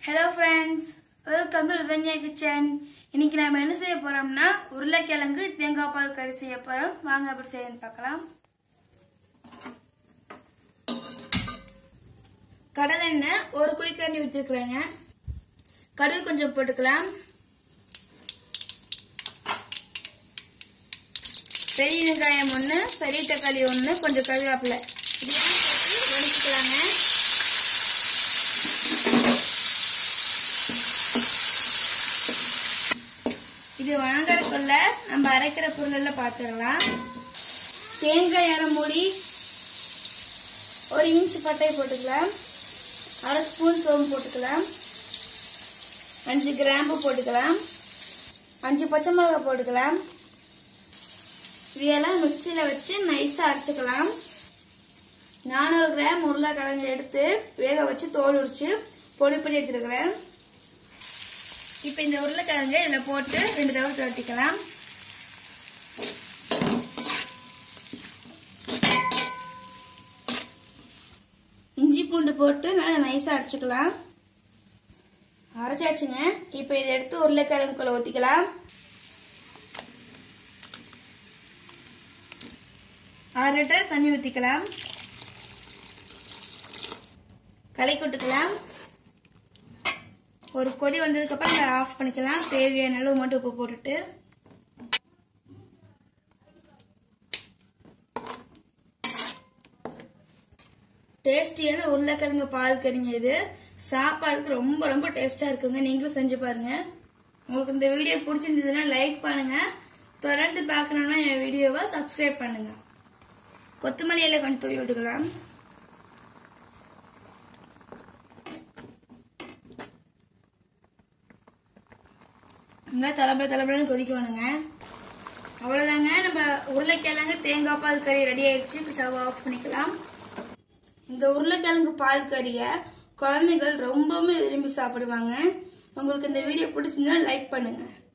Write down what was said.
hello friends welcome to Rithanya kitchen இன்னைக்கு நாம என்ன செய்ய போறோம்னா உருளைக்கிழங்கு தேங்காய் பால் கறி செய்ய போறோம் வாங்க அப்படி செய்யணும் பார்க்கலாம் கடலை எண்ணெய் ஒரு குழிக்கரண்டி ஊற்றிருக்கிறேங்க கடுகு கொஞ்சம் போட்டுக்கலாம் பெரிய வெங்காயம் ஒன்று பெரிய தக்காளி ஒன்று கொஞ்சம் கருவேப்பிலை இதெல்லாம் போட்டு வதக்கிக்கலாங்க இது வணங்குறதுக்குள்ள நம்ம அரைக்கிற பொருளெல்லாம் பார்த்துடலாம் தேங்காய் அரை மூடி ஒரு இன்ச்சு பட்டை போட்டுக்கலாம் அரை ஸ்பூன் சோம்பு போட்டுக்கலாம் அஞ்சு கிராம்பு போட்டுக்கலாம் அஞ்சு பச்சை மிளகாய் போட்டுக்கலாம் இதையெல்லாம் மிக்சியில் வச்சு நைஸாக அரைச்சிக்கலாம் நானூறு கிராம் உருளைக்கிழங்கு எடுத்து வேக வச்சு தோல் உரிச்சு பொடி பண்ணி எடுத்துருக்கிறேன் இப்போ இந்த உருளைக்கிழங்கு இதில் போட்டு ரெண்டு தடவை தட்டிக்கலாம் இஞ்சி பூண்டு போட்டு நல்லா நைஸாக அரைச்சிக்கலாம் அரைச்சாச்சுங்க இப்போ இதை எடுத்து உருளைக்கிழங்குக்குள்ள ஊற்றிக்கலாம் ஆறு லிட்டர் தண்ணி ஊற்றிக்கலாம் களை கொட்டுக்கலாம் ஒரு கொதி வந்ததுக்கு அப்புறம் நம்ம ஆஃப் பண்ணிக்கலாம் தேவையான அளவு மட்டும் உப்பு போட்டுட்டு டேஸ்டியான உருளைக்கிழங்கு பால் கறிங்க இது சாப்பாடுக்கு ரொம்ப ரொம்ப டேஸ்டா இருக்குங்க நீங்களும் செஞ்சு பாருங்க உங்களுக்கு இந்த வீடியோ பிடிச்சிருந்ததுன்னா லைக் பண்ணுங்க தொடர்ந்து பார்க்கணும்னா என் வீடியோவை சப்ஸ்கிரைப் பண்ணுங்க கொத்தமல்லி இலை கொஞ்சம் தூவி விட்டுக்கலாம் நல்லா தலைப்பட தலைப்படன்னு கொதிக்கணுங்க அவ்வளோதாங்க நம்ம உருளைக்கிழங்கு தேங்காய் பால் கறி ரெடி ஆயிடுச்சு இப்போ ஸ்டவ் ஆஃப் பண்ணிக்கலாம் இந்த உருளைக்கிழங்கு பால் கறியை குழந்தைகள் ரொம்பவுமே விரும்பி சாப்பிடுவாங்க உங்களுக்கு இந்த வீடியோ பிடிச்சிருந்தா லைக் பண்ணுங்க